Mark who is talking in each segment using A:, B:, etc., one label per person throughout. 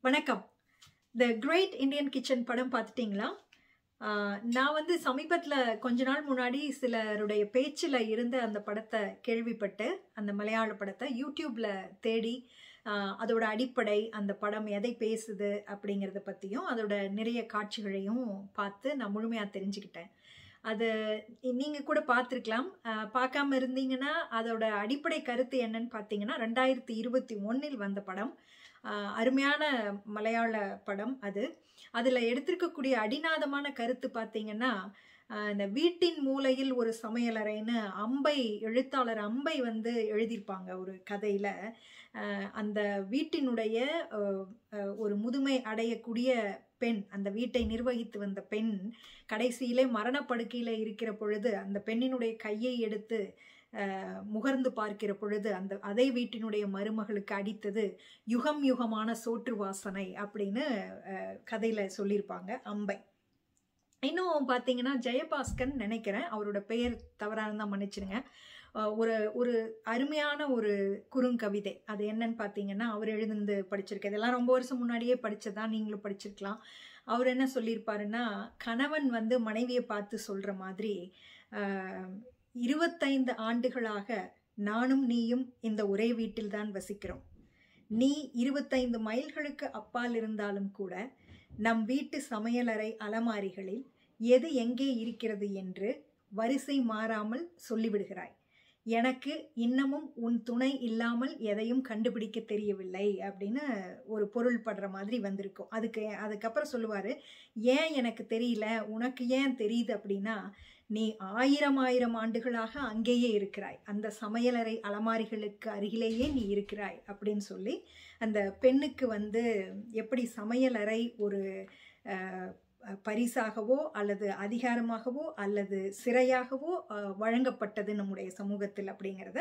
A: வணக்கம் the great Indian kitchen படம் பார்த்துட்டிங்களா ஆஹ் நான் வந்து சமீபத்தில் கொஞ்ச நாள் முன்னாடி சிலருடைய பேச்சில் இருந்த அந்த படத்தை கேள்விப்பட்டு அந்த மலையாள படத்தை யூடியூப்பில் தேடி ஆஹ் அதோட அடிப்படை அந்த படம் எதை பேசுது அப்படிங்கிறத பற்றியும் அதோட நிறைய காட்சிகளையும் பார்த்து நான் முழுமையாக தெரிஞ்சுக்கிட்டேன் அது நீங்கள் கூட பார்த்துருக்கலாம் ஆஹ் பார்க்காம இருந்தீங்கன்னா அதோட அடிப்படை கருத்து என்னன்னு பார்த்தீங்கன்னா ரெண்டாயிரத்தி இருபத்தி ஒன்றில் வந்த படம் ஆஹ் அருமையான மலையாள படம் அது அதில் எடுத்திருக்கக்கூடிய அடிநாதமான கருத்து பார்த்தீங்கன்னா ஆஹ் இந்த வீட்டின் மூலையில் ஒரு சமையலறைன்னு அம்பை எழுத்தாளர் அம்பை வந்து எழுதியிருப்பாங்க ஒரு கதையில் அந்த வீட்டினுடைய ஆஹ் ஆஹ் ஒரு முதுமை அடையக்கூடிய பெண் அந்த வீட்டை நிர்வகித்து வந்த பெண் கடைசியிலே மரணப்படுக்கையில் இருக்கிற பொழுது அந்த பெண்ணினுடைய கையை எடுத்து ஆஹ் முகர்ந்து பார்க்கிற பொழுது அந்த அதே வீட்டினுடைய மருமகளுக்கு அடித்தது யுகம் யுகமான சோற்று வாசனை அப்படின்னு கதையில் சொல்லியிருப்பாங்க அம்பை இன்னும் பார்த்தீங்கன்னா ஜெயபாஸ்கர் நினைக்கிறேன் அவரோட பெயர் தவறாக இருந்தால் மன்னிச்சிடுங்க அஹ் ஒரு ஒரு அருமையான ஒரு குறுங்கவிதை அது என்னன்னு பார்த்தீங்கன்னா அவர் எழுந்து படிச்சிருக்க இதெல்லாம் ரொம்ப வருஷம் முன்னாடியே படித்ததான் நீங்களும் படிச்சிருக்கலாம் அவர் என்ன சொல்லியிருப்பாருன்னா கணவன் வந்து மனைவியை பார்த்து சொல்கிற மாதிரி ஆஹ், இருபத்தைந்து ஆண்டுகளாக நானும் நீயும் இந்த ஒரே வீட்டில்தான் வசிக்கிறோம் நீ இருபத்தைந்து மைல்களுக்கு அப்பால் இருந்தாலும் கூட நம் வீட்டு சமையலறை அலமாரிகளில் எது எங்கே இருக்கிறது என்று வரிசை மாறாமல் சொல்லிவிடுகிறாய் எனக்கு இன்னமும் உன் துணை இல்லாமல் எதையும் கண்டுபிடிக்க தெரியவில்லை அப்படின்னு ஒரு பொருள் படுற மாதிரி வந்திருக்கும் அதுக்கு அதுக்கப்புறம் சொல்லுவார் ஏன் எனக்கு தெரியல உனக்கு ஏன் தெரியுது அப்படின்னா நீ ஆயிரம் ஆயிரம் ஆண்டுகளாக அங்கேயே இருக்கிறாய் அந்த சமையலறை அலமாரிகளுக்கு அருகிலேயே நீ இருக்கிறாய் அப்படின்னு சொல்லி அந்த பெண்ணுக்கு வந்து எப்படி சமையலறை ஒரு அஹ், பரிசாகவோ அல்லது அதிகாரமாகவோ அல்லது சிறையாகவோ அஹ், வழங்கப்பட்டது நம்முடைய சமூகத்தில் அப்படிங்கிறத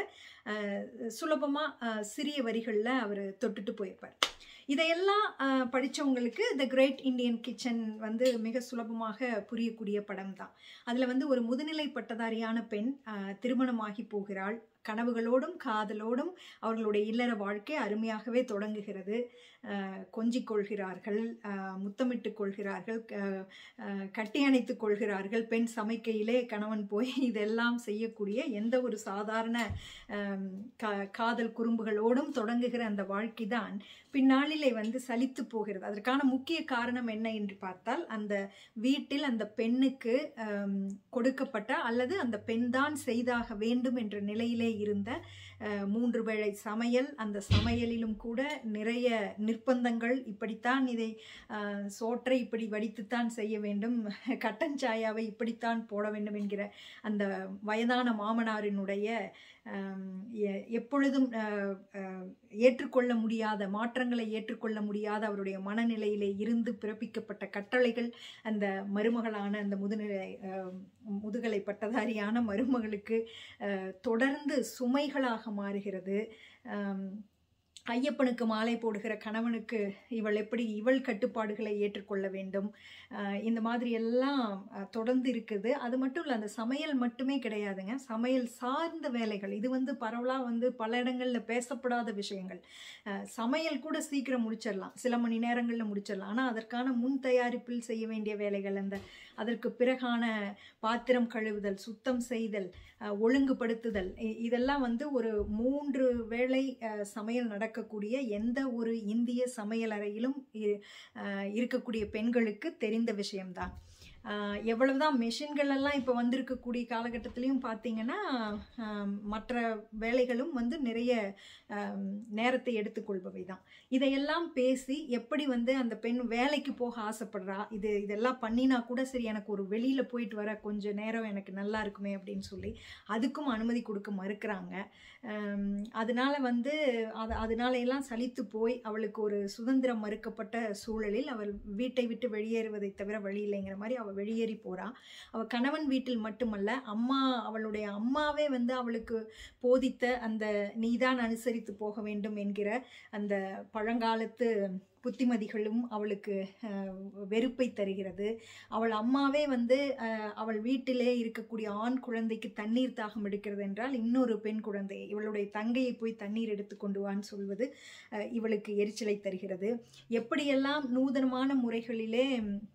A: சுலபமாக சிறிய வரிகளில் அவர் தொட்டுட்டு போயிருப்பார் இதையெல்லாம் அஹ், படிச்சவங்களுக்கு த கிரேட் இந்தியன் கிச்சன் வந்து மிக சுலபமாக புரியக்கூடிய படம் தான் அதில் வந்து ஒரு முதுநிலை பட்டதாரியான பெண் அஹ், திருமணமாகி போகிறாள் கனவுகளோடும் காதலோடும் அவர்களுடைய இல்லற வாழ்க்கை அருமையாகவே தொடங்குகிறது அஹ், கொஞ்சிக் கொள்கிறார்கள் அஹ், முத்தமிட்டுக் கொள்கிறார்கள் க- அஹ், கட்டி அணைத்துக் கொள்கிறார்கள் பெண் சமைக்கையிலே கணவன் போய் இதெல்லாம் செய்யக்கூடிய எந்த ஒரு சாதாரண அஹ், கா- காதல் குறும்புகளோடும் தொடங்குகிற அந்த வாழ்க்கை தான் பின்னாளிலே வந்து சலித்து போகிறது அதற்கான முக்கிய காரணம் என்ன என்று பார்த்தால் அந்த வீட்டில் அந்த பெண்ணுக்கு அம், கொடுக்கப்பட்ட அல்லது அந்த பெண் தான் செய்தாக வேண்டும் என்ற நிலையிலே இருந்த அஹ், மூன்று வேளை சமையல் அந்த சமையலிலும் கூட நிறைய நிர்பந்தங்கள் இப்படித்தான் இதை அஹ், சோற்றை இப்படி வடித்துத்தான் செய்ய வேண்டும் கட்டன் சாயாவை இப்படித்தான் போட வேண்டும் என்கிற அந்த வயதான மாமனாரினுடைய அம், எ- எப்பொழுதும் அஹ், அஹ், ஏற்றுக்கொள்ள முடியாத மாற்றங்களை ஏற்றுக்கொள்ள முடியாத அவருடைய மனநிலையிலே இருந்து பிறப்பிக்கப்பட்ட கட்டளைகள் அந்த மருமகளான அந்த முதுநிலை அஹ், முதுகலை பட்டதாரியான மருமகளுக்கு அஹ், தொடர்ந்து சுமைகளாக மாறுகிறது அம், ஐயப்பனுக்கு மாலை போடுகிற கணவனுக்கு இவள் எப்படி இவள் கட்டுப்பாடுகளை ஏற்றுக்கொள்ள வேண்டும் அஹ் இந்த மாதிரி எல்லாம் அஹ், தொடர்ந்து இருக்குது அது மட்டும் இல்லை அந்த சமையல் மட்டுமே கிடையாதுங்க சமையல் சார்ந்த வேலைகள் இது வந்து பரவலாக வந்து பல இடங்களில் பேசப்படாத விஷயங்கள் அஹ், சமையல் கூட சீக்கிரம் முடிச்சிடலாம் சில மணி நேரங்களில் முடிச்சிடலாம் ஆனால் அதற்கான முன் தயாரிப்பில் செய்ய வேண்டிய வேலைகள் அந்த அதற்கு பிறகான பாத்திரம் கழுவுதல் சுத்தம் செய்தல் அஹ், ஒழுங்குபடுத்துதல் இ- இதெல்லாம் வந்து ஒரு மூன்று வேளை அஹ், சமையல் நடக்கக்கூடிய எந்த ஒரு இந்திய சமையலறையிலும் இ- அஹ், இருக்கக்கூடிய பெண்களுக்கு தெரிந்த விஷயம்தான் அஹ், எவ்வளவுதான் மெஷின்கள் எல்லாம் இப்போ வந்திருக்கக்கூடிய காலகட்டத்திலையும் பார்த்தீங்கன்னா அஹ், மற்ற வேலைகளும் வந்து நிறைய அஹ், நேரத்தை எடுத்துக்கொள்பவை தான் இதையெல்லாம் பேசி எப்படி வந்து அந்த பெண் வேலைக்கு போக ஆசைப்படுறா இது இதெல்லாம் பண்ணினா கூட சரி எனக்கு ஒரு வெளியில் போயிட்டு வர கொஞ்ச நேரம் எனக்கு நல்லா இருக்குமே அப்படின்னு சொல்லி அதுக்கும் அனுமதி கொடுக்க மறுக்கிறாங்க அம், அதனால வந்து அது அதனால எல்லாம் சலித்து போய் அவளுக்கு ஒரு சுதந்திரம் மறுக்கப்பட்ட சூழலில் அவள் வீட்டை விட்டு வெளியேறுவதை தவிர வழி இல்லைங்கிற மாதிரி அவள் அவள் வெளியேறி போறா அவள் கணவன் வீட்டில் மட்டுமல்ல அம்மா அவளுடைய அம்மாவே வந்து அவளுக்கு போதித்த அந்த நீதான் அனுசரித்து போக வேண்டும் என்கிற அந்த பழங்காலத்து புத்திமதிகளும் அவளுக்கு அஹ், வெறுப்பை தருகிறது அவள் அம்மாவே வந்து அஹ், அவள் வீட்டிலே இருக்கக்கூடிய ஆண் குழந்தைக்கு தண்ணீர் தாகம் எடுக்கிறது என்றால் இன்னொரு பெண் குழந்தை இவளுடைய தங்கையை போய் தண்ணீர் எடுத்து கொண்டு வான்னு சொல்வது அஹ், இவளுக்கு எரிச்சலை தருகிறது எப்படியெல்லாம் நூதனமான முறைகளிலே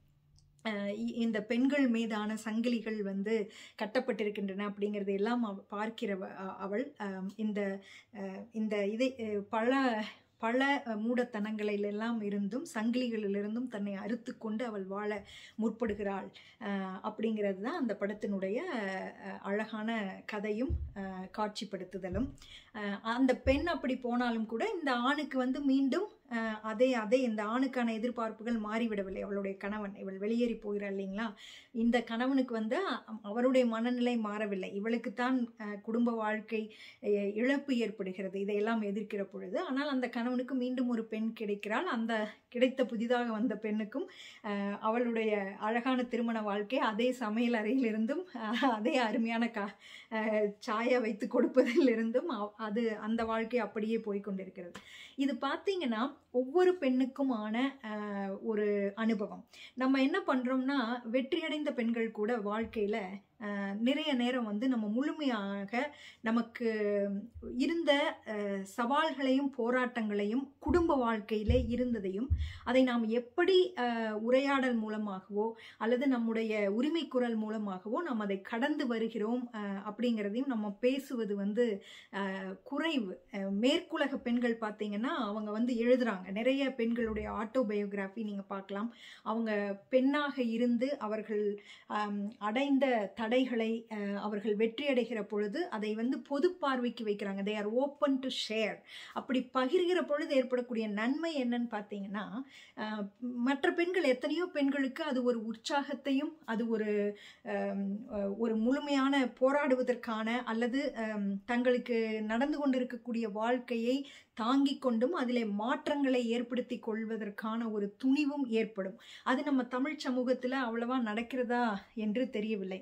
A: அஹ் இ- இந்த பெண்கள் மீதான சங்கிலிகள் வந்து கட்டப்பட்டிருக்கின்றன அப்படிங்கிறது எல்லாம் அவ பார்க்கிற அ- அவள் அஹ் இந்த அஹ் இந்த இதை அஹ் பல பல அஹ், மூடத்தனங்களிலெல்லாம் இருந்தும் சங்கிலிகளிலிருந்தும் தன்னை அறுத்து கொண்டு அவள் வாழ முற்படுகிறாள் அஹ் அப்படிங்கிறது தான் அந்த படத்தினுடைய அஹ், அஹ், அழகான கதையும் அஹ், காட்சிப்படுத்துதலும் அஹ், அந்த பெண் அப்படி போனாலும் கூட இந்த ஆணுக்கு வந்து மீண்டும் அஹ், அதே அதே இந்த ஆணுக்கான எதிர்பார்ப்புகள் மாறிவிடவில்லை அவளுடைய கணவன் இவள் வெளியேறி போகிறாள் இல்லைங்களா இந்த கணவனுக்கு வந்து அ- அவருடைய மனநிலை மாறவில்லை இவளுக்குத்தான் அஹ், குடும்ப வாழ்க்கை அஹ், இழப்பு ஏற்படுகிறது இதையெல்லாம் எதிர்க்கிற பொழுது ஆனால் அந்த கணவனுக்கு மீண்டும் ஒரு பெண் கிடைக்கிறாள் அந்த கிடைத்த புதிதாக வந்த பெண்ணுக்கும் அஹ், அவளுடைய அழகான திருமண வாழ்க்கை அதே சமையல் அறையிலிருந்தும் அஹ், அதே அருமையான கா அஹ், சாயா வைத்து கொடுப்பதிலிருந்தும் அவ- அது அந்த வாழ்க்கை அப்படியே போய் கொண்டிருக்கிறது இது பார்த்தீங்கன்னா ஒவ்வொரு பெண்ணுக்குமான அஹ், ஒரு அனுபவம் நம்ம என்ன பண்றோம்னா வெற்றியடைந்த பெண்கள் கூட வாழ்க்கையில அஹ், நிறைய நேரம் வந்து நம்ம முழுமையாக நமக்கு இருந்த அஹ், சவால்களையும் போராட்டங்களையும் குடும்ப வாழ்க்கையிலே இருந்ததையும் அதை நாம் எப்படி அஹ், உரையாடல் மூலமாகவோ அல்லது நம்முடைய உரிமை குரல் மூலமாகவோ நாம் அதை கடந்து வருகிறோம் அஹ், அப்படிங்கிறதையும் நம்ம பேசுவது வந்து அஹ், குறைவு அஹ், மேற்குலக பெண்கள் பார்த்தீங்கன்னா அவங்க வந்து எழுதுறாங்க நிறைய பெண்களுடைய ஆட்டோபயோகிராஃபி நீங்க பார்க்கலாம் அவங்க பெண்ணாக இருந்து அவர்கள் ஆம், அடைந்த தடைகளை அஹ், அவர்கள் வெற்றி அடைகிற பொழுது அதை வந்து பொது பார்வைக்கு வைக்கிறாங்க they are open to share அப்படி பகிர்கிற பொழுது ஏற்படக்கூடிய நன்மை என்னன்னு பார்த்தீங்கன்னா அஹ், மற்ற பெண்கள் எத்தனையோ பெண்களுக்கு அது ஒரு உற்சாகத்தையும் அது ஒரு ஆம், அஹ், ஒரு முழுமையான போராடுவதற்கான அல்லது ஆம், தங்களுக்கு நடந்து கொண்டிருக்கக்கூடிய வாழ்க்கையை தாங்கிக் கொண்டும் அதிலே மாற்றங்களை ஏற்படுத்தி கொள்வதற்கான ஒரு துணிவும் ஏற்படும் அது நம்ம தமிழ் சமூகத்தில் அவ்வளவா நடக்கிறதா என்று தெரியவில்லை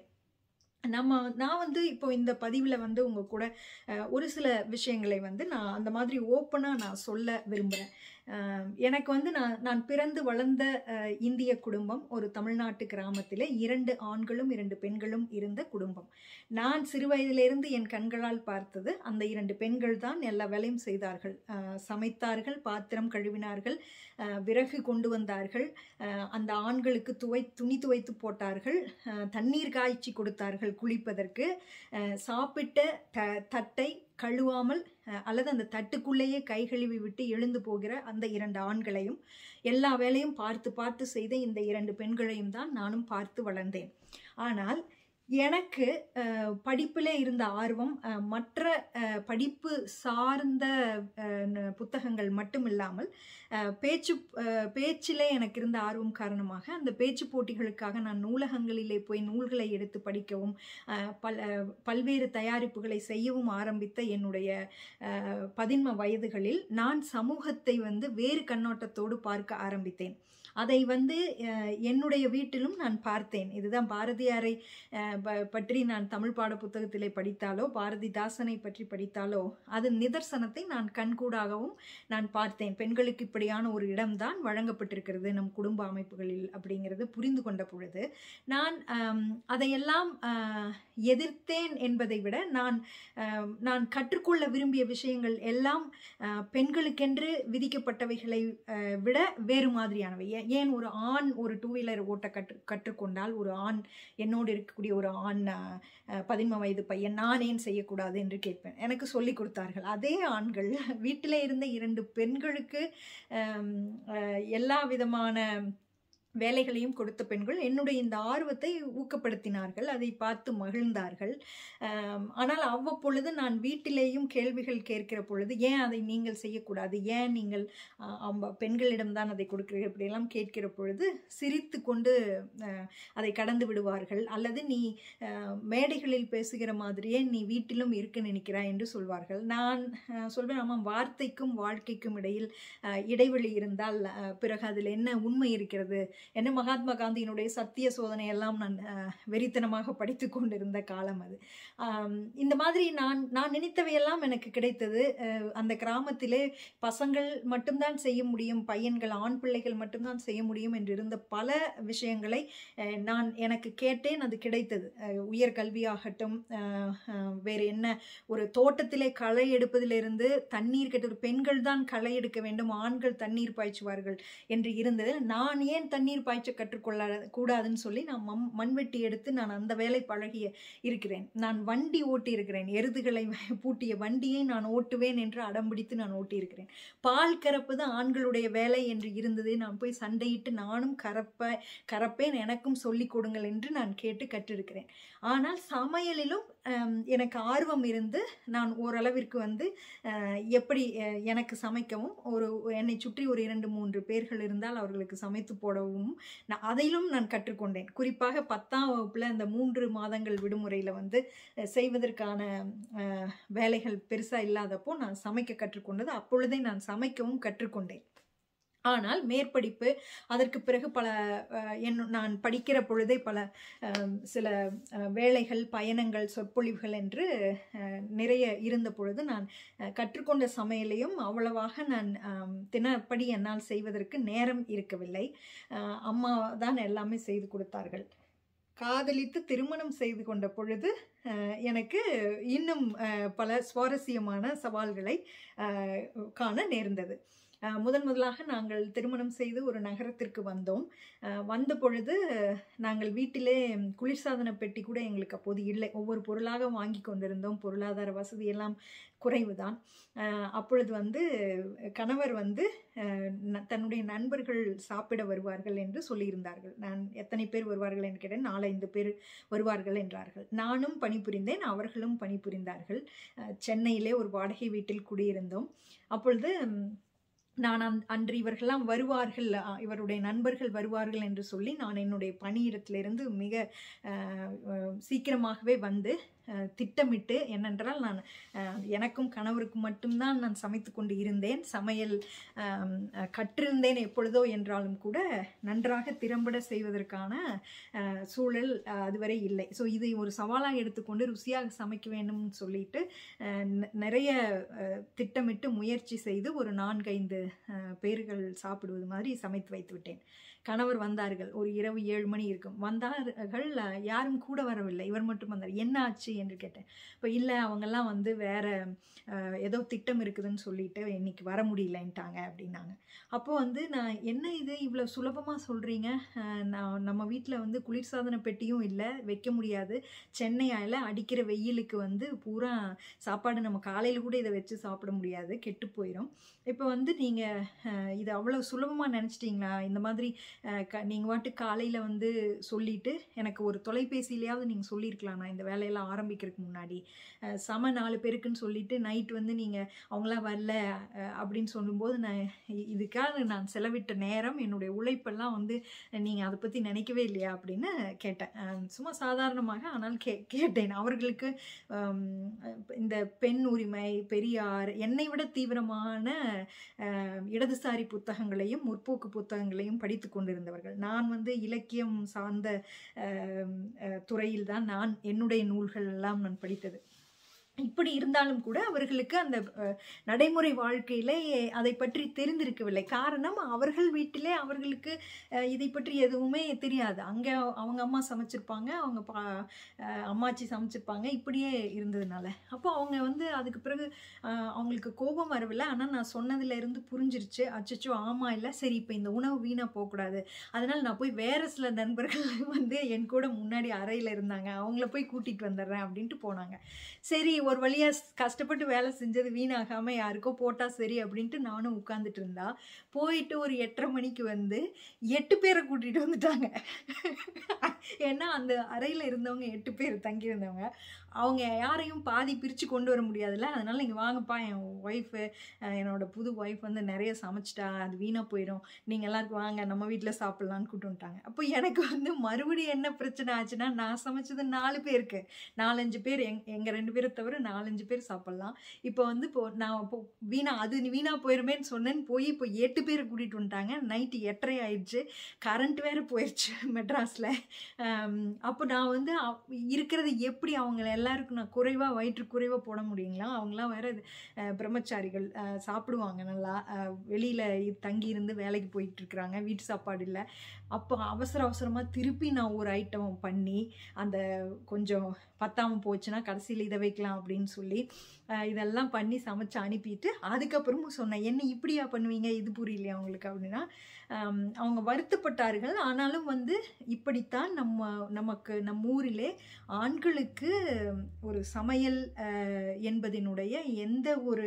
A: நம்ம நான் வந்து இப்போ இந்த பதிவில் வந்து உங்க கூட அஹ், ஒரு சில விஷயங்களை வந்து நான் அந்த மாதிரி ஓப்பனாக நான் சொல்ல விரும்புகிறேன் எனக்கு வந்து நான் நான் பிறந்து வளர்ந்த அஹ், இந்திய குடும்பம் ஒரு தமிழ்நாட்டு கிராமத்திலே இரண்டு ஆண்களும் இரண்டு பெண்களும் இருந்த குடும்பம் நான் சிறு வயதிலிருந்து என் கண்களால் பார்த்தது அந்த இரண்டு பெண்கள் தான் எல்லா வேலையும் செய்தார்கள் அஹ், சமைத்தார்கள் பாத்திரம் கழுவினார்கள் அஹ், விறகு கொண்டு வந்தார்கள் அஹ், அந்த ஆண்களுக்கு துவை துணி துவைத்து போட்டார்கள் அஹ், தண்ணீர் காய்ச்சி கொடுத்தார்கள் குளிப்பதற்கு அஹ், சாப்பிட்ட த தட்டை கழுவாமல் அஹ், அல்லது அந்த தட்டுக்குள்ளேயே கை கழுவி விட்டு எழுந்து போகிற அந்த இரண்டு ஆண்களையும் எல்லா வேலையும் பார்த்து பார்த்து செய்த இந்த இரண்டு பெண்களையும் தான் நானும் பார்த்து வளர்ந்தேன் ஆனால் எனக்கு அஹ், படிப்பிலே இருந்த ஆர்வம் அஹ், மற்ற அஹ், படிப்பு சார்ந்த அஹ், ந- புத்தகங்கள் மட்டும் இல்லாமல் அஹ், பேச்சு அஹ், பேச்சிலே எனக்கு இருந்த ஆர்வம் காரணமாக அந்த பேச்சு போட்டிகளுக்காக நான் நூலகங்களிலே போய் நூல்களை எடுத்து படிக்கவும் அஹ், பல பல்வேறு தயாரிப்புகளை செய்யவும் ஆரம்பித்த என்னுடைய அஹ், பதின்ம வயதுகளில் நான் சமூகத்தை வந்து வேறு கண்ணோட்டத்தோடு பார்க்க ஆரம்பித்தேன் அதை வந்து அஹ், என்னுடைய வீட்டிலும் நான் பார்த்தேன் இதுதான் பாரதியாரை அஹ், ப- பற்றி நான் தமிழ் பாட புத்தகத்திலே படித்தாலோ பாரதிதாசனை பற்றி படித்தாலோ அதன் நிதர்சனத்தை நான் கண்கூடாகவும் நான் பார்த்தேன் பெண்களுக்கு இப்படியான ஒரு இடம்தான் வழங்கப்பட்டிருக்கிறது நம் குடும்ப அமைப்புகளில் அப்படிங்கிறது புரிந்து கொண்ட பொழுது நான் ஆம், அதையெல்லாம் ஆஹ், எதிர்த்தேன் என்பதை விட நான் ஆம், நான் கற்றுக்கொள்ள விரும்பிய விஷயங்கள் எல்லாம் ஆஹ், பெண்களுக்கென்று விதிக்கப்பட்டவைகளை ஆஹ், விட வேறு மாதிரியானவை ஏ- ஏன் ஒரு ஆண் ஒரு டூ வீலர் ஓட்ட கற்று கற்றுக்கொண்டால் ஒரு ஆண் என்னோடு இருக்கக்கூடிய ஒரு ஆண் ஆஹ், ஆஹ், பதின்ம வயது பையன் நான் ஏன் செய்யக்கூடாது என்று கேட்பேன் எனக்கு சொல்லி கொடுத்தார்கள் அதே ஆண்கள் வீட்டிலே இருந்த இரண்டு பெண்களுக்கு ஆம், ஆஹ், எல்லா விதமான வேலைகளையும் கொடுத்த பெண்கள் என்னுடைய இந்த ஆர்வத்தை ஊக்கப்படுத்தினார்கள் அதை பார்த்து மகிழ்ந்தார்கள் ஆம், ஆனால் அவ்வப்பொழுது நான் வீட்டிலேயும் கேள்விகள் கேட்கிற பொழுது ஏன் அதை நீங்கள் செய்யக்கூடாது ஏன் நீங்கள் ஆ, அம்ப பெண்களிடம்தான் அதை கொடுக்கிறீர்கள் இப்படியெல்லாம் கேட்கிற பொழுது சிரித்து கொண்டு அஹ், அதை கடந்து விடுவார்கள் அல்லது நீ அஹ், மேடைகளில் பேசுகிற மாதிரியே நீ வீட்டிலும் இருக்க நினைக்கிறாய் என்று சொல்வார்கள் நான் அஹ், சொல்வேன் ஆமாம் வார்த்தைக்கும் வாழ்க்கைக்கும் இடையில் அஹ், இடைவெளி இருந்தால் அஹ், பிறகு அதில் என்ன உண்மை இருக்கிறது என்ன மகாத்மா காந்தியினுடைய சத்திய சோதனை எல்லாம் நான் அஹ், வெறித்தனமாக படித்து கொண்டிருந்த காலம் அது ஆம், இந்த மாதிரி நான் நான் நினைத்தவையெல்லாம் எனக்கு கிடைத்தது அஹ், அந்த கிராமத்திலே பசங்கள் மட்டும்தான் செய்ய முடியும் பையன்கள் ஆண் பிள்ளைகள் மட்டும்தான் செய்ய முடியும் என்று இருந்த பல விஷயங்களை அஹ், நான் எனக்கு கேட்டேன் அது கிடைத்தது அஹ், உயர்கல்வியாகட்டும் அஹ், அஹ், வேறு என்ன ஒரு தோட்டத்திலே களை எடுப்பதிலிருந்து தண்ணீர் கட்டு பெண்கள் தான் களை எடுக்க வேண்டும் ஆண்கள் தண்ணீர் பாய்ச்சுவார்கள் என்று இருந்தது நான் ஏன் தண்ணீர் பாய்ச்ச கற்றுக்கொள்ள கூடாதுன்னு சொல்லி நான் மண் மண்வெட்டி எடுத்து நான் அந்த வேலை பழகிய இருக்கிறேன் நான் வண்டி ஓட்டி இருக்கிறேன் எருதுகளை பூட்டிய வண்டியை நான் ஓட்டுவேன் என்று அடம்பிடித்து நான் ஓட்டி இருக்கிறேன் பால் கறப்பது ஆண்களுடைய வேலை என்று இருந்தது நான் போய் சண்டையிட்டு நானும் கறப்ப கறப்பேன் எனக்கும் சொல்லிக் கொடுங்கள் என்று நான் கேட்டு கற்றிருக்கிறேன் ஆனால் சமையலிலும் ஹம், எனக்கு ஆர்வம் இருந்து நான் ஓரளவிற்கு வந்து அஹ், எப்படி அஹ், எனக்கு சமைக்கவும் ஒரு என்னை சுற்றி ஒரு இரண்டு மூன்று பேர்கள் இருந்தால் அவர்களுக்கு சமைத்து போடவும் நான் அதையிலும் நான் கற்றுக்கொண்டேன் குறிப்பாக பத்தாம் வகுப்பில் அந்த மூன்று மாதங்கள் விடுமுறையில் வந்து அஹ், செய்வதற்கான அஹ், வேலைகள் பெருசாக இல்லாதப்போ நான் சமைக்க கற்றுக்கொண்டது அப்பொழுதே நான் சமைக்கவும் கற்றுக்கொண்டேன் ஆனால் மேற்படிப்பு அதற்கு பிறகு பல அஹ், என் நான் படிக்கிற பொழுதே பல அஹ், சில அஹ், வேலைகள் பயணங்கள் சொற்பொழிவுகள் என்று அஹ், நிறைய இருந்த பொழுது நான் அஹ், கற்றுக்கொண்ட சமையலையும் அவ்வளவாக நான் ஆம், தினப்படி என்னால் செய்வதற்கு நேரம் இருக்கவில்லை அஹ், அம்மா தான் எல்லாமே செய்து கொடுத்தார்கள் காதலித்து திருமணம் செய்து கொண்ட பொழுது அஹ், எனக்கு இன்னும் அஹ், பல சுவாரஸ்யமான சவால்களை அஹ், காண நேர்ந்தது அஹ், முதன் முதலாக நாங்கள் திருமணம் செய்து ஒரு நகரத்திற்கு வந்தோம் அஹ், வந்த பொழுது நாங்கள் வீட்டிலே குளிர்சாதன பெட்டி கூட எங்களுக்கு அப்போது இல்லை ஒவ்வொரு பொருளாக வாங்கி கொண்டிருந்தோம் பொருளாதார வசதி எல்லாம் குறைவுதான் அஹ், அப்பொழுது வந்து கணவர் வந்து அஹ், ந- தன்னுடைய நண்பர்கள் சாப்பிட வருவார்கள் என்று சொல்லியிருந்தார்கள் நான் எத்தனை பேர் வருவார்கள் என்று கேட்டேன் நாலஞ்சு பேர் வருவார்கள் என்றார்கள் நானும் பணிபுரிந்தேன் அவர்களும் பணிபுரிந்தார்கள் அஹ், சென்னையிலே ஒரு வாடகை வீட்டில் குடியிருந்தோம் அப்பொழுது ம், நான் அந் அன்று இவர்கள்லாம் வருவார்கள் அ, இவருடைய நண்பர்கள் வருவார்கள் என்று சொல்லி நான் என்னுடைய பணியிடத்திலிருந்து மிக அஹ், அஹ், சீக்கிரமாகவே வந்து அஹ், திட்டமிட்டு என்னென்றால் நான் அஹ், எனக்கும் கணவருக்கும் மட்டும்தான் நான் சமைத்து கொண்டு இருந்தேன் சமையல் அஹ், அஹ், கற்றிருந்தேன் எப்பொழுதோ என்றாலும் கூட நன்றாக திறம்பட செய்வதற்கான அஹ், சூழல் அஹ், அதுவரை இல்லை ஸோ இதை ஒரு சவாலாக எடுத்துக்கொண்டு ருசியாக சமைக்க வேண்டும்னு சொல்லிட்டு அஹ், ந- நிறைய அஹ், திட்டமிட்டு முயற்சி செய்து ஒரு நான்கைந்து அஹ், பேர்கள் சாப்பிடுவது மாதிரி சமைத்து வைத்து விட்டேன் கணவர் வந்தார்கள் ஒரு இரவு ஏழு மணி இருக்கும் வந்தார்கள் அஹ், யாரும் கூட வரவில்லை இவர் மட்டும் வந்தார் என்ன ஆச்சு என்று கேட்டேன் இப்போ இல்லை அவங்கெல்லாம் வந்து வேற அஹ், ஏதோ திட்டம் இருக்குதுன்னு சொல்லிட்டு இன்னைக்கு வர முடியலன்ட்டாங்க அப்படின்னாங்க அப்போ வந்து நான் என்ன இது இவ்வளோ சுலபமாக சொல்கிறீங்க நான் நம்ம வீட்டில் வந்து குளிர்சாதன பெட்டியும் இல்லை வைக்க முடியாது சென்னையால் அடிக்கிற வெயிலுக்கு வந்து பூரா சாப்பாடு நம்ம காலையில் கூட இதை வச்சு சாப்பிட முடியாது கெட்டு போயிடும் இப்போ வந்து நீங்கள் இது அவ்வளோ சுலபமாக நினச்சிட்டிங்களா இந்த மாதிரி அஹ், க நீங்கள் வாட்டு காலையில் வந்து சொல்லிட்டு எனக்கு ஒரு தொலைபேசியிலையாவது நீங்கள் சொல்லியிருக்கலாம் நான் இந்த வேலையெல்லாம் ஆரம்பிக்கிறதுக்கு முன்னாடி அஹ், சம நாலு பேருக்குன்னு சொல்லிட்டு நைட் வந்து நீங்கள் அவங்களாம் வரல அஹ், அப்படின்னு சொல்லும்போது நான் இ- இதுக்காக நான் செலவிட்ட நேரம் என்னுடைய உழைப்பெல்லாம் வந்து நீங்கள் அதை பற்றி நினைக்கவே இல்லையா அப்படின்னு கேட்டேன் அஹ், சும்மா சாதாரணமாக ஆனால் கே கேட்டேன் அவர்களுக்கு ஹம், இந்த பெண் உரிமை பெரியார் என்னை விட தீவிரமான அஹ், இடதுசாரி புத்தகங்களையும் முற்போக்கு புத்தகங்களையும் படித்து கொண்டிருந்தவர்கள் நான் வந்து இலக்கியம் சார்ந்த அஹ், அஹ், துறையில்தான் நான் என்னுடைய நூல்கள் எல்லாம் நான் படித்தது இப்படி இருந்தாலும் கூட அவர்களுக்கு அந்த அஹ், நடைமுறை வாழ்க்கையிலே அதை பற்றி தெரிந்திருக்கவில்லை காரணம் அவர்கள் வீட்டிலே அவர்களுக்கு அஹ், இதை பற்றி எதுவுமே தெரியாது அங்கே அவங்க அம்மா சமைச்சிருப்பாங்க அவங்க பா அஹ், அம்மாச்சி சமைச்சிருப்பாங்க இப்படியே இருந்ததுனால அப்போ அவங்க வந்து அதுக்கு பிறகு அஹ், அவங்களுக்கு கோபம் வரவில்லை ஆனால் நான் சொன்னதுல இருந்து புரிஞ்சிருச்சு அச்சச்சோ ஆமாம் இல்லை சரி இப்போ இந்த உணவு வீணாக போகக்கூடாது அதனால் நான் போய் வேற சில நண்பர்கள் வந்து என் கூட முன்னாடி அறையில் இருந்தாங்க அவங்கள போய் கூட்டிகிட்டு வந்துடுறேன் அப்படின்ட்டு போனாங்க சரி ஒரு வழியாக கஷ்டப்பட்டு வேலை செஞ்சது வீணாகாமல் யாருக்கோ போட்டால் சரி அப்படின்ட்டு நானும் உட்காந்துட்டு இருந்தா போயிட்டு ஒரு எட்டரை மணிக்கு வந்து எட்டு பேரை கூட்டிகிட்டு வந்துட்டாங்க ஏன்னா அந்த அறையில் இருந்தவங்க எட்டு பேர் தங்கியிருந்தவங்க அவங்க யாரையும் பாதி பிரித்து கொண்டு வர முடியாதுல்ல அதனால நீங்கள் வாங்கப்பா என் ஒய்ஃபு என்னோட புது ஒய்ஃப் வந்து நிறைய சமைச்சிட்டா அது வீணாக போயிடும் நீங்கள் எல்லாருக்கும் வாங்க நம்ம வீட்டில் சாப்பிட்லான்னு கூப்பிட்டு வந்துட்டாங்க அப்போ எனக்கு வந்து மறுபடியும் என்ன பிரச்சனை ஆச்சுன்னா நான் சமைச்சது நாலு பேருக்கு நாலஞ்சு பேர் எங் எங்கள் ரெண்டு பேரை தவிர நாலஞ்சு பேர் சாப்பிட்லாம் இப்போ வந்து இப்போ நான் இப்போ வீணா அது வீணாக போயிருமேன்னு சொன்னேன்னு போய் இப்போ எட்டு பேரை கூட்டிகிட்டு வந்துட்டாங்க நைட்டு எட்டரை ஆயிடுச்சு கரண்ட் வேறு போயிடுச்சு மெட்ராஸில் அப்போ நான் வந்து அவ்- இருக்கிறது எப்படி அவங்கள எல்லாருக்கும் நான் குறைவாக வயிற்று குறைவாக போட முடியுங்களா அவங்களாம் வேற இது, அஹ், பிரம்மச்சாரிகள் அஹ், சாப்பிடுவாங்க நல்லா வெளியில் தங்கி இருந்து வேலைக்கு போயிட்டு இருக்கிறாங்க வீட்டு சாப்பாடு இல்லை அப்போ அவசர அவசரமாக திருப்பி நான் ஒரு ஐட்டம் பண்ணி அந்த கொஞ்சம் பத்தாமல் போச்சுன்னா கடைசியில் இதை வைக்கலாம் அப்படின்னு சொல்லி அஹ், இதெல்லாம் பண்ணி சமைச்சு அனுப்பிட்டு அதுக்கப்புறமும் சொன்னேன் என்ன இப்படியா பண்ணுவீங்க இது புரியலையா அவங்களுக்கு அப்படின்னா ஆம், அவங்க வருத்தப்பட்டார்கள் ஆனாலும் வந்து இப்படித்தான் நம்ம நமக்கு நம் ஊரிலே ஆண்களுக்கு ஒரு சமையல் அஹ், என்பதினுடைய எந்த ஒரு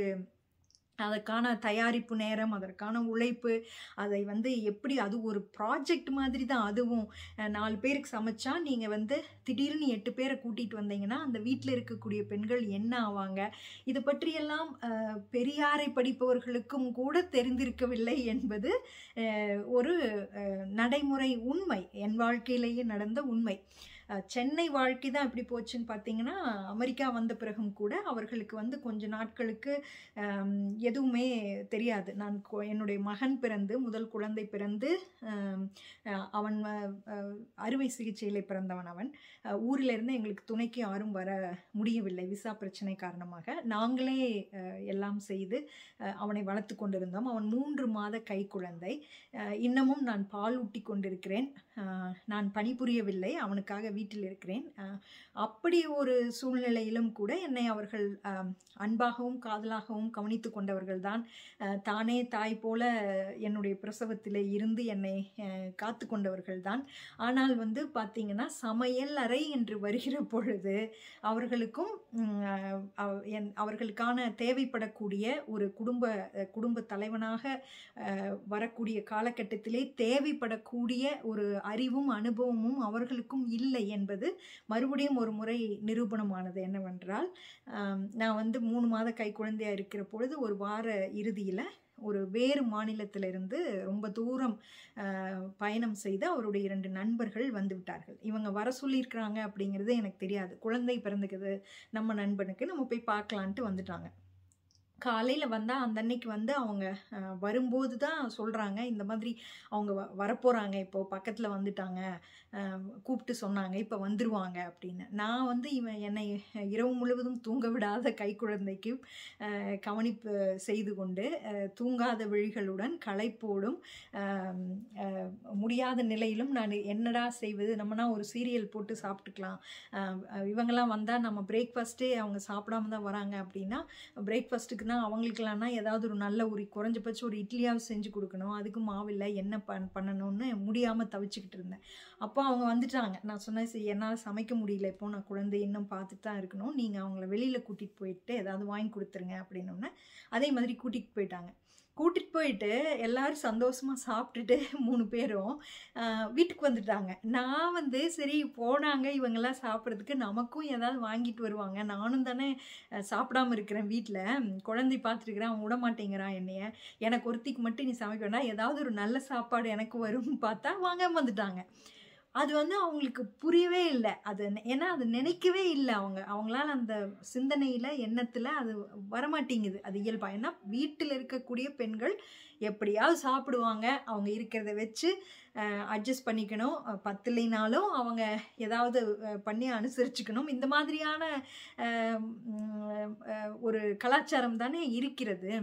A: அதற்கான தயாரிப்பு நேரம் அதற்கான உழைப்பு அதை வந்து எப்படி அது ஒரு ப்ராஜெக்ட் மாதிரி தான் அதுவும் அஹ், நாலு பேருக்கு சமைச்சா நீங்கள் வந்து திடீர்னு எட்டு பேரை கூட்டிகிட்டு வந்தீங்கன்னா அந்த வீட்டில் இருக்கக்கூடிய பெண்கள் என்ன ஆவாங்க இது பற்றியெல்லாம் அஹ், பெரியாரை படிப்பவர்களுக்கும் கூட தெரிந்திருக்கவில்லை என்பது அஹ், ஒரு அஹ், நடைமுறை உண்மை என் வாழ்க்கையிலேயே நடந்த உண்மை அஹ், சென்னை வாழ்க்கை தான் எப்படி போச்சுன்னு பார்த்தீங்கன்னா அமெரிக்கா வந்த பிறகும் கூட அவர்களுக்கு வந்து கொஞ்ச நாட்களுக்கு ஆம், எதுவுமே தெரியாது நான் கொ- என்னுடைய மகன் பிறந்து முதல் குழந்தை பிறந்து ஆம், அஹ், அவன் அஹ், அஹ், அறுவை சிகிச்சையில் பிறந்தவன் அவன் அஹ், ஊரில் இருந்து எங்களுக்கு துணைக்கு யாரும் வர முடியவில்லை விசா பிரச்சனை காரணமாக நாங்களே அஹ், எல்லாம் செய்து அஹ், அவனை வளர்த்து கொண்டிருந்தோம் அவன் மூன்று மாத கை குழந்தை அஹ், இன்னமும் நான் பால் ஊட்டி கொண்டிருக்கிறேன் அஹ், நான் பணிபுரியவில்லை அவனுக்காக வீட்டில் இருக்கிறேன் அஹ், அப்படி ஒரு சூழ்நிலையிலும் கூட என்னை அவர்கள் ஆம், அன்பாகவும் காதலாகவும் கவனித்து கொண்டவர்கள்தான் அஹ், தானே தாய் போல என்னுடைய பிரசவத்தில் இருந்து என்னை அஹ், காத்து கொண்டவர்கள்தான் ஆனால் வந்து பார்த்தீங்கன்னா சமையல் அறை என்று வருகிற பொழுது அவர்களுக்கும் ம், அஹ், அவ- என்- அவர்களுக்கான தேவைப்படக்கூடிய ஒரு குடும்ப அஹ், குடும்ப தலைவனாக அஹ், வரக்கூடிய காலகட்டத்திலே தேவைப்படக்கூடிய ஒரு அறிவும் அனுபவமும் அவர்களுக்கும் இல்லை என்பது மறுபடியும் ஒரு முறை நிரூபணமானது என்னவென்றால் ஆம், நான் வந்து மூணு மாத கை குழந்தையா இருக்கிற பொழுது ஒரு வார இறுதியில் ஒரு வேறு மாநிலத்திலிருந்து ரொம்ப தூரம் அஹ், பயணம் செய்து அவருடைய இரண்டு நண்பர்கள் வந்து விட்டார்கள் இவங்க வர சொல்லியிருக்கிறாங்க அப்படிங்கிறது எனக்கு தெரியாது குழந்தை பிறந்துக்குது நம்ம நண்பனுக்கு நம்ம போய் பார்க்கலான்ட்டு வந்துட்டாங்க காலையில் வந்தால் அந்த அன்னைக்கு வந்து அவங்க அஹ், வரும்போது தான் சொல்கிறாங்க இந்த மாதிரி அவங்க வ வரப்போகிறாங்க இப்போது பக்கத்தில் வந்துட்டாங்க அஹ், கூப்பிட்டு சொன்னாங்க இப்போ வந்துருவாங்க அப்படின்னு நான் வந்து இவன் என்னை இரவு முழுவதும் தூங்க விடாத கைக்குழந்தைக்கு அஹ், கவனிப்பு செய்து கொண்டு அஹ், தூங்காத விழிகளுடன் களைப்போடும் அஹ், அஹ், முடியாத நிலையிலும் நான் என்னடா செய்வது நம்மனா ஒரு சீரியல் போட்டு சாப்பிட்டுக்கலாம் அஹ், அஹ், இவங்கெல்லாம் வந்தால் நம்ம பிரேக்ஃபாஸ்ட்டே அவங்க சாப்பிடாம தான் வராங்க அப்படின்னா பிரேக்ஃபாஸ்ட்டுக்குனா அவங்களுக்கெல்லாம்னா ஏதாவது ஒரு நல்ல ஒரு குறைஞ்சபட்சம் ஒரு இட்லியாவது செஞ்சு கொடுக்கணும் அதுக்கு மாவில்லை என்ன பண் பண்ணணும்னு முடியாமல் தவிச்சுக்கிட்டு இருந்தேன் அப்போ அவங்க வந்துட்டாங்க நான் சொன்னேன் சரி என்னால் சமைக்க முடியல இப்போ நான் குழந்தை இன்னும் பார்த்துட்டு தான் இருக்கணும் நீங்கள் அவங்கள வெளியில் கூட்டிகிட்டு போயிட்டு ஏதாவது வாங்கி கொடுத்துருங்க அப்படின்னோடனே அதே மாதிரி கூட்டிகிட்டு போயிட்டாங்க கூட்டிகிட்டு போயிட்டு எல்லாரும் சந்தோஷமாக சாப்பிட்டுட்டு மூணு பேரும் ஆஹ், வீட்டுக்கு வந்துட்டாங்க நான் வந்து சரி போனாங்க இவங்கெல்லாம் சாப்பிட்றதுக்கு நமக்கும் ஏதாவது வாங்கிட்டு வருவாங்க நானும் தானே அஹ், சாப்பிடாம இருக்கிறேன் வீட்டில் குழந்தை பார்த்துருக்குறேன் அவன் விட மாட்டேங்கிறான் என்னைய எனக்கு ஒருத்திக்கு மட்டும் நீ சமைக்க வேண்டாம் ஏதாவது ஒரு நல்ல சாப்பாடு எனக்கு வரும்னு பார்த்தா வாங்காம வந்துட்டாங்க அது வந்து அவங்களுக்கு புரியவே இல்லை அது நெ- ஏன்னா அது நினைக்கவே இல்லை அவங்க அவங்களால அந்த சிந்தனையில் எண்ணத்தில் அது வரமாட்டேங்குது அது இயல்பா ஏன்னா வீட்டில் இருக்கக்கூடிய பெண்கள் எப்படியாவது சாப்பிடுவாங்க அவங்க இருக்கிறத வச்சு அட்ஜஸ்ட் பண்ணிக்கணும் அஹ், பத்தலைனாலும் அவங்க ஏதாவது அஹ், பண்ணி அனுசரிச்சுக்கணும் இந்த மாதிரியான அஹ், உம், அஹ், ஒரு கலாச்சாரம் தானே இருக்கிறது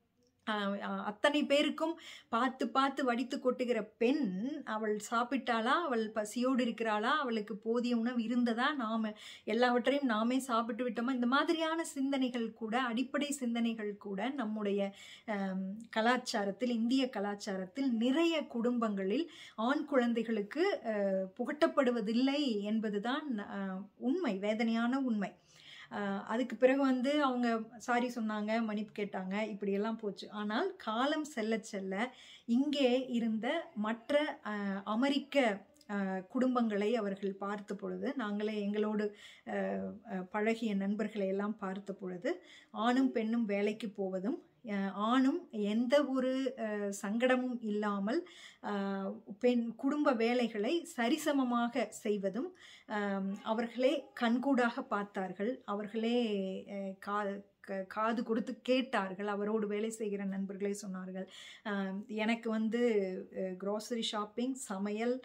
A: ஆஹ் ஆஹ் அத்தனை பேருக்கும் பார்த்து பார்த்து வடித்து கொட்டுகிற பெண் அவள் சாப்பிட்டாளா அவள் பசியோடு இருக்கிறாளா அவளுக்கு போதிய உணவு இருந்ததா நாம் எல்லாவற்றையும் நாமே சாப்பிட்டு விட்டோமா இந்த மாதிரியான சிந்தனைகள் கூட அடிப்படை சிந்தனைகள் கூட நம்முடைய ஆம், கலாச்சாரத்தில் இந்திய கலாச்சாரத்தில் நிறைய குடும்பங்களில் ஆண் குழந்தைகளுக்கு ஆஹ், புகட்டப்படுவதில்லை என்பதுதான் ஆஹ், உண்மை வேதனையான உண்மை ஆஹ் அதுக்கு பிறகு வந்து அவங்க சாரி சொன்னாங்க மன்னிப்பு கேட்டாங்க இப்படியெல்லாம் போச்சு ஆனால் காலம் செல்ல செல்ல இங்கே இருந்த மற்ற ஆஹ், அமெரிக்க அஹ், குடும்பங்களை அவர்கள் பார்த்த பொழுது நாங்களே எங்களோடு அஹ், அஹ், பழகிய நண்பர்களை எல்லாம் பார்த்த பொழுது ஆணும் பெண்ணும் வேலைக்கு போவதும் அஹ், ஆணும் எந்த ஒரு அஹ், சங்கடமும் இல்லாமல் அஹ், பெண் குடும்ப வேலைகளை சரிசமமாக செய்வதும் அஹ், அவர்களே கண்கூடாக பார்த்தார்கள் அவர்களே அஹ், கா க- காது கொடுத்து கேட்டார்கள் அவரோடு வேலை செய்கிற நண்பர்களே சொன்னார்கள் அஹ், எனக்கு வந்து க்ராசரி ஷாப்பிங் சமையல்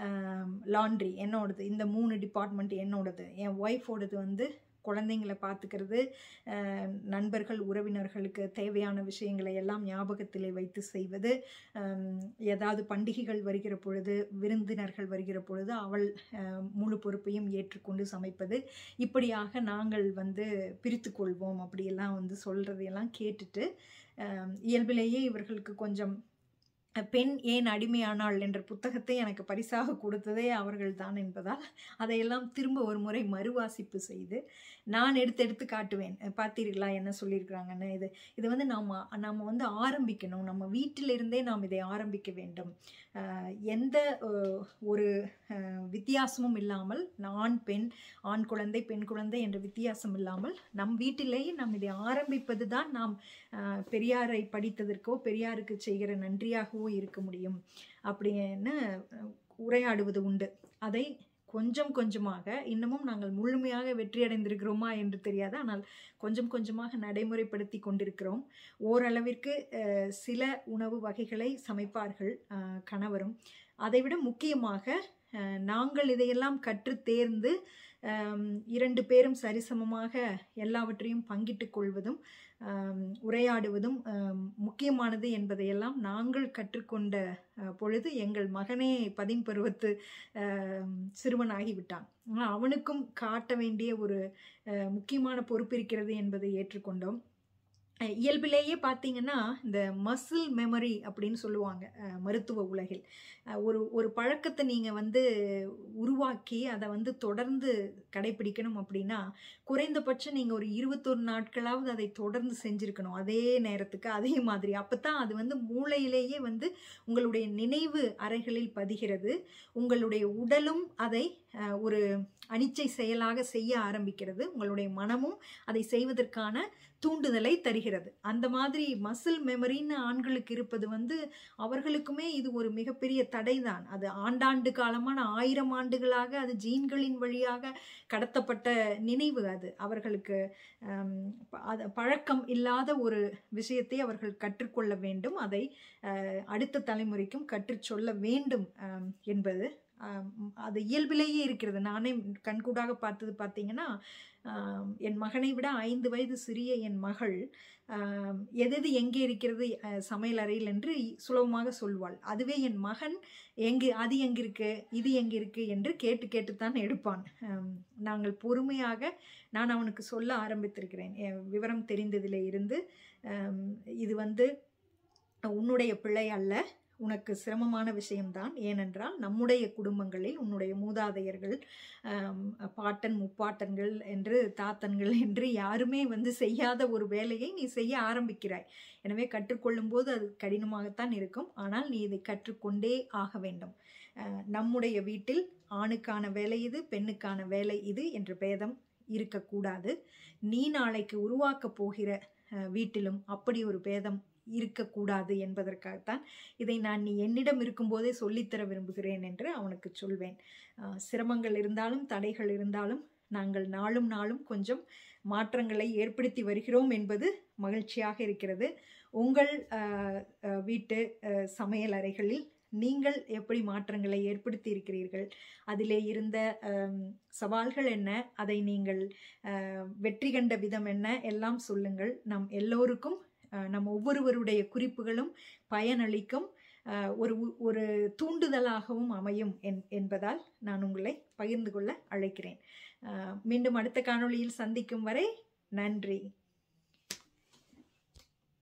A: லாண்ட்ரி என்னோடது இந்த மூணு டிபார்ட்மெண்ட் என்னோடது என் ஒய்ஃபோடது வந்து குழந்தைங்களை பார்த்துக்கிறது அஹ், நண்பர்கள் உறவினர்களுக்கு தேவையான விஷயங்களை எல்லாம் ஞாபகத்திலே வைத்து செய்வது ஹம், ஏதாவது பண்டிகைகள் வருகிற பொழுது விருந்தினர்கள் வருகிற பொழுது அவள் அஹ், முழு பொறுப்பையும் ஏற்றுக்கொண்டு சமைப்பது இப்படியாக நாங்கள் வந்து பிரித்து கொள்வோம் அப்படியெல்லாம் வந்து சொல்கிறதையெல்லாம் கேட்டுட்டு அஹ், இயல்பிலேயே இவர்களுக்கு கொஞ்சம் அஹ், பெண் ஏன் அடிமையானாள் என்ற புத்தகத்தை எனக்கு பரிசாக கொடுத்ததே அவர்கள்தான் என்பதால் அதையெல்லாம் திரும்ப ஒரு முறை மறுவாசிப்பு செய்து நான் எடுத்து எடுத்து காட்டுவேன் அஹ், பார்த்தீர்களா என்ன சொல்லியிருக்கிறாங்கன்னு இது இது வந்து நாம் நாம் வந்து ஆரம்பிக்கணும் நம்ம வீட்டிலிருந்தே நாம் இதை ஆரம்பிக்க வேண்டும் அஹ், எந்த அஹ், ஒரு அஹ், வித்தியாசமும் இல்லாமல் ஆண் பெண் ஆண் குழந்தை பெண் குழந்தை என்ற வித்தியாசம் இல்லாமல் நம் வீட்டிலேயே நாம் இதை ஆரம்பிப்பது தான் நாம் அஹ், பெரியாரை படித்ததற்கோ பெரியாருக்கு செய்கிற நன்றியாகவோ இருக்க முடியும் அப்படின்னு அஹ், உரையாடுவது உண்டு அதை கொஞ்சம் கொஞ்சமாக இன்னமும் நாங்கள் முழுமையாக வெற்றியடைந்திருக்கிறோமா என்று தெரியாது ஆனால் கொஞ்சம் கொஞ்சமாக நடைமுறைப்படுத்தி கொண்டிருக்கிறோம் ஓரளவிற்கு அஹ், சில உணவு வகைகளை சமைப்பார்கள் அஹ், கணவரும் அதைவிட முக்கியமாக அஹ், நாங்கள் இதையெல்லாம் கற்று தேர்ந்து அம், இரண்டு பேரும் சரிசமமாக எல்லாவற்றையும் பங்கிட்டு கொள்வதும் அம், உரையாடுவதும் அம், முக்கியமானது என்பதையெல்லாம் நாங்கள் கற்றுக்கொண்ட அஹ், பொழுது எங்கள் மகனே பதின்பருவத்து அம், சிறுவனாகிவிட்டான் ஆனால் அவனுக்கும் காட்ட வேண்டிய ஒரு அஹ், முக்கியமான பொறுப்பு இருக்கிறது என்பதை ஏற்றுக்கொண்டோம் அஹ், இயல்பிலேயே பார்த்தீங்கன்னா இந்த மசில் மெமரி அப்படின்னு சொல்லுவாங்க அஹ், மருத்துவ உலகில் அஹ், ஒரு ஒரு பழக்கத்தை நீங்கள் வந்து உருவாக்கி அதை வந்து தொடர்ந்து கடைபிடிக்கணும் அப்படின்னா குறைந்தபட்சம் நீங்கள் ஒரு இருபத்தொரு நாட்களாவது அதை தொடர்ந்து செஞ்சுருக்கணும் அதே நேரத்துக்கு அதே மாதிரி அப்போ தான் அது வந்து மூளையிலேயே வந்து உங்களுடைய நினைவு அறைகளில் பதிகிறது உங்களுடைய உடலும் அதை அஹ், ஒரு அனிச்சை செயலாக செய்ய ஆரம்பிக்கிறது உங்களுடைய மனமும் அதை செய்வதற்கான தூண்டுதலை தருகிறது அந்த மாதிரி மசில் மெமரின்னு ஆண்களுக்கு இருப்பது வந்து அவர்களுக்குமே இது ஒரு மிகப்பெரிய தடைதான் அது ஆண்டாண்டு காலமான ஆயிரம் ஆண்டுகளாக அது ஜீன்களின் வழியாக கடத்தப்பட்ட நினைவு அது அவர்களுக்கு ஆம், ப- அது பழக்கம் இல்லாத ஒரு விஷயத்தை அவர்கள் கற்றுக்கொள்ள வேண்டும் அதை அஹ், அடுத்த தலைமுறைக்கும் கற்றுச் சொல்ல வேண்டும் ஆம், என்பது ஆம், அது இயல்பிலேயே இருக்கிறது நானே கண்கூடாக பார்த்தது பார்த்தீங்கன்னா ஆம், என் மகனை விட ஐந்து வயது சிறிய என் மகள் ஆம், எதெது எங்கே இருக்கிறது அஹ், சமையல் அறையில் என்று சுலபமாக சொல்வாள் அதுவே என் மகன் எங்கு அது எங்கே இருக்கு இது எங்கே இருக்கு என்று கேட்டு கேட்டுத்தான் எடுப்பான் ஆம், நாங்கள் பொறுமையாக நான் அவனுக்கு சொல்ல ஆரம்பித்திருக்கிறேன் என் விவரம் தெரிந்ததிலே இருந்து ஆம், இது வந்து உன்னுடைய பிழை அல்ல உனக்கு சிரமமான விஷயம்தான் ஏனென்றால் நம்முடைய குடும்பங்களில் உன்னுடைய மூதாதையர்கள் ஆம், பாட்டன் முப்பாட்டன்கள் என்று தாத்தன்கள் என்று யாருமே வந்து செய்யாத ஒரு வேலையை நீ செய்ய ஆரம்பிக்கிறாய் எனவே கற்றுக்கொள்ளும் போது அது கடினமாகத்தான் இருக்கும் ஆனால் நீ இதை கற்றுக்கொண்டே ஆக வேண்டும் அஹ், நம்முடைய வீட்டில் ஆணுக்கான வேலை இது பெண்ணுக்கான வேலை இது என்ற பேதம் இருக்கக்கூடாது நீ நாளைக்கு உருவாக்கப் போகிற அஹ், வீட்டிலும் அப்படி ஒரு பேதம் இருக்கக்கூடாது என்பதற்காகத்தான் இதை நான் நீ என்னிடம் இருக்கும்போதே சொல்லித்தர விரும்புகிறேன் என்று அவனுக்கு சொல்வேன் அஹ், சிரமங்கள் இருந்தாலும் தடைகள் இருந்தாலும் நாங்கள் நாளும் நாளும் கொஞ்சம் மாற்றங்களை ஏற்படுத்தி வருகிறோம் என்பது மகிழ்ச்சியாக இருக்கிறது உங்கள் அஹ், அஹ், வீட்டு அஹ், சமையல் அறைகளில் நீங்கள் எப்படி மாற்றங்களை ஏற்படுத்தி இருக்கிறீர்கள் அதிலே இருந்த அம், சவால்கள் என்ன அதை நீங்கள் அஹ், வெற்றி கண்ட விதம் என்ன எல்லாம் சொல்லுங்கள் நம் எல்லோருக்கும் அஹ், நம் ஒவ்வொருவருடைய குறிப்புகளும் பயனளிக்கும் அஹ், ஒரு உ- ஒரு தூண்டுதலாகவும் அமையும் என்- என்பதால் நான் உங்களை பகிர்ந்து கொள்ள அழைக்கிறேன் அஹ், மீண்டும் அடுத்த காணொளியில் சந்திக்கும் வரை நன்றி